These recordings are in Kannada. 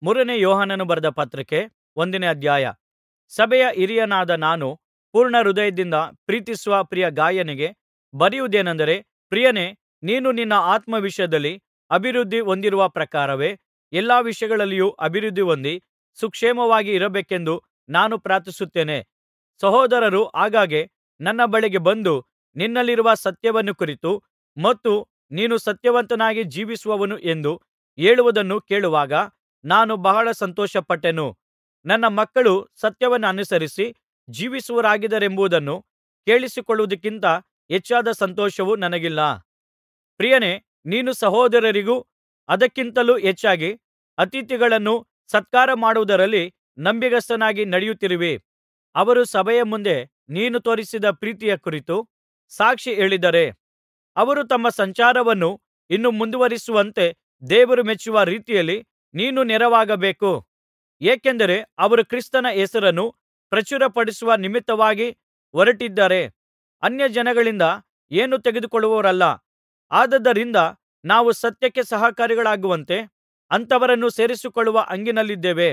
ಮೂರನೇ ಯೋಹಾನನು ಬರೆದ ಪತ್ರಿಕೆ ಒಂದನೇ ಅಧ್ಯಾಯ ಸಭೆಯ ಹಿರಿಯನಾದ ನಾನು ಪೂರ್ಣ ಹೃದಯದಿಂದ ಪ್ರೀತಿಸುವ ಪ್ರಿಯ ಗಾಯನಿಗೆ ಬರೆಯುವುದೇನಂದರೆ ಪ್ರಿಯನೇ ನೀನು ನಿನ್ನ ಆತ್ಮ ವಿಷಯದಲ್ಲಿ ಅಭಿವೃದ್ಧಿ ಹೊಂದಿರುವ ಪ್ರಕಾರವೇ ಎಲ್ಲಾ ವಿಷಯಗಳಲ್ಲಿಯೂ ಅಭಿವೃದ್ಧಿ ಹೊಂದಿ ಸುಕ್ಷೇಮವಾಗಿ ಇರಬೇಕೆಂದು ನಾನು ಪ್ರಾರ್ಥಿಸುತ್ತೇನೆ ಸಹೋದರರು ಆಗಾಗ್ಗೆ ನನ್ನ ಬಳಿಗೆ ಬಂದು ನಿನ್ನಲ್ಲಿರುವ ಸತ್ಯವನ್ನು ಕುರಿತು ಮತ್ತು ನೀನು ಸತ್ಯವಂತನಾಗಿ ಜೀವಿಸುವವನು ಎಂದು ಹೇಳುವುದನ್ನು ಕೇಳುವಾಗ ನಾನು ಬಹಳ ಸಂತೋಷಪಟ್ಟೆನು ನನ್ನ ಮಕ್ಕಳು ಸತ್ಯವನ್ನನುಸರಿಸಿ ಜೀವಿಸುವವರಾಗಿದ್ದಾರೆಂಬುದನ್ನು ಕೇಳಿಸಿಕೊಳ್ಳುವುದಕ್ಕಿಂತ ಹೆಚ್ಚಾದ ಸಂತೋಷವು ನನಗಿಲ್ಲ ಪ್ರಿಯನೇ ನೀನು ಸಹೋದರರಿಗೂ ಅದಕ್ಕಿಂತಲೂ ಹೆಚ್ಚಾಗಿ ಅತಿಥಿಗಳನ್ನು ಸತ್ಕಾರ ಮಾಡುವುದರಲ್ಲಿ ನಂಬಿಗಸ್ತನಾಗಿ ನಡೆಯುತ್ತಿರುವಿ ಅವರು ಸಭೆಯ ಮುಂದೆ ನೀನು ತೋರಿಸಿದ ಪ್ರೀತಿಯ ಕುರಿತು ಸಾಕ್ಷಿ ಹೇಳಿದ್ದಾರೆ ಅವರು ತಮ್ಮ ಸಂಚಾರವನ್ನು ಇನ್ನೂ ಮುಂದುವರಿಸುವಂತೆ ದೇವರು ಮೆಚ್ಚುವ ರೀತಿಯಲ್ಲಿ ನೀನು ನೆರವಾಗಬೇಕು ಏಕೆಂದರೆ ಅವರು ಕ್ರಿಸ್ತನ ಹೆಸರನ್ನು ಪ್ರಚುರಪಡಿಸುವ ನಿಮಿತ್ತವಾಗಿ ಹೊರಟಿದ್ದಾರೆ ಅನ್ಯಜನಗಳಿಂದ ಏನೂ ತೆಗೆದುಕೊಳ್ಳುವವರಲ್ಲ ಆದುದರಿಂದ ನಾವು ಸತ್ಯಕ್ಕೆ ಸಹಕಾರಿಗಳಾಗುವಂತೆ ಅಂಥವರನ್ನು ಸೇರಿಸಿಕೊಳ್ಳುವ ಹಂಗಿನಲ್ಲಿದ್ದೇವೆ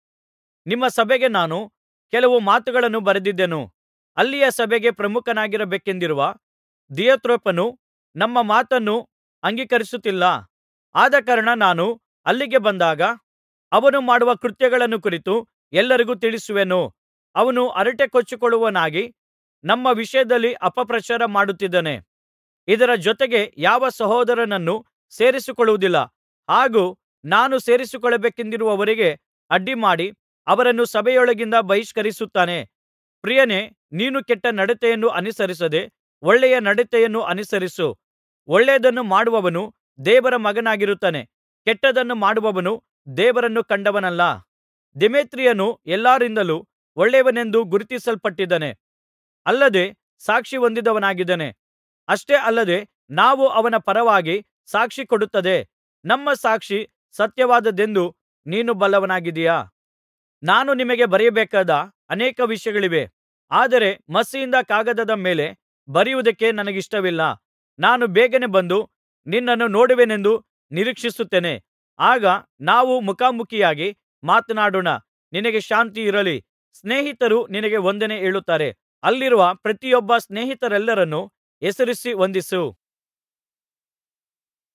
ನಿಮ್ಮ ಸಭೆಗೆ ನಾನು ಕೆಲವು ಮಾತುಗಳನ್ನು ಬರೆದಿದ್ದೆನು ಅಲ್ಲಿಯ ಸಭೆಗೆ ಪ್ರಮುಖನಾಗಿರಬೇಕೆಂದಿರುವ ದಿಯೊತ್ರೆಫನು ನಮ್ಮ ಮಾತನ್ನು ಅಂಗೀಕರಿಸುತ್ತಿಲ್ಲ ಆದಕಾರಣ ನಾನು ಅಲ್ಲಿಗೆ ಬಂದಾಗ ಅವನು ಮಾಡುವ ಕೃತ್ಯಗಳನ್ನು ಕುರಿತು ಎಲ್ಲರಿಗೂ ತಿಳಿಸುವೆನು ಅವನು ಹರಟೆ ಕೊಚ್ಚಿಕೊಳ್ಳುವವನಾಗಿ ನಮ್ಮ ವಿಷಯದಲ್ಲಿ ಅಪಪ್ರಚಾರ ಮಾಡುತ್ತಿದ್ದಾನೆ ಇದರ ಜೊತೆಗೆ ಯಾವ ಸಹೋದರನನ್ನೂ ಸೇರಿಸಿಕೊಳ್ಳುವುದಿಲ್ಲ ಹಾಗೂ ನಾನು ಸೇರಿಸಿಕೊಳ್ಳಬೇಕೆಂದಿರುವವರಿಗೆ ಅಡ್ಡಿಮಾಡಿ ಅವರನ್ನು ಸಭೆಯೊಳಗಿಂದ ಬಹಿಷ್ಕರಿಸುತ್ತಾನೆ ಪ್ರಿಯನೇ ನೀನು ಕೆಟ್ಟ ನಡತೆಯನ್ನು ಅನುಸರಿಸದೆ ಒಳ್ಳೆಯ ನಡತೆಯನ್ನು ಅನುಸರಿಸು ಒಳ್ಳೆಯದನ್ನು ಮಾಡುವವನು ದೇವರ ಮಗನಾಗಿರುತ್ತಾನೆ ಕೆಟ್ಟದ್ದನ್ನು ಮಾಡುವವನು ದೇವರನ್ನು ಕಂಡವನಲ್ಲ ದೇಮೇತ್ರಿಯನು ಎಲ್ಲರಿಂದಲೂ ಒಳ್ಳೆಯವನೆಂದು ಗುರುತಿಸಲ್ಪಟ್ಟಿದ್ದಾನೆ ಅಲ್ಲದೆ ಸಾಕ್ಷಿ ಹೊಂದಿದವನಾಗಿದ್ದಾನೆ ಅಷ್ಟೇ ಅಲ್ಲದೆ ನಾವು ಅವನ ಪರವಾಗಿ ಸಾಕ್ಷಿ ಕೊಡುತ್ತದೆ ನಮ್ಮ ಸಾಕ್ಷಿ ಸತ್ಯವಾದದ್ದೆಂದು ನೀನು ಬಲ್ಲವನಾಗಿದ್ದೀಯಾ ನಾನು ನಿಮಗೆ ಬರೆಯಬೇಕಾದ ಅನೇಕ ವಿಷಯಗಳಿವೆ ಆದರೆ ಮಸಿಯಿಂದ ಕಾಗದದ ಮೇಲೆ ಬರೆಯುವುದಕ್ಕೆ ನನಗಿಷ್ಟವಿಲ್ಲ ನಾನು ಬೇಗನೆ ಬಂದು ನಿನ್ನನ್ನು ನೋಡುವೆನೆಂದು ನಿರೀಕ್ಷಿಸುತ್ತೇನೆ ಆಗ ನಾವು ಮುಖಾಮುಖಿಯಾಗಿ ಮಾತನಾಡೋಣ ನಿನಗೆ ಶಾಂತಿ ಇರಲಿ ಸ್ನೇಹಿತರು ನಿನಗೆ ವಂದನೆ ಹೇಳುತ್ತಾರೆ ಅಲ್ಲಿರುವ ಪ್ರತಿಯೊಬ್ಬ ಸ್ನೇಹಿತರೆಲ್ಲರನ್ನೂ ಹೆಸರಿಸಿ ವಂದಿಸು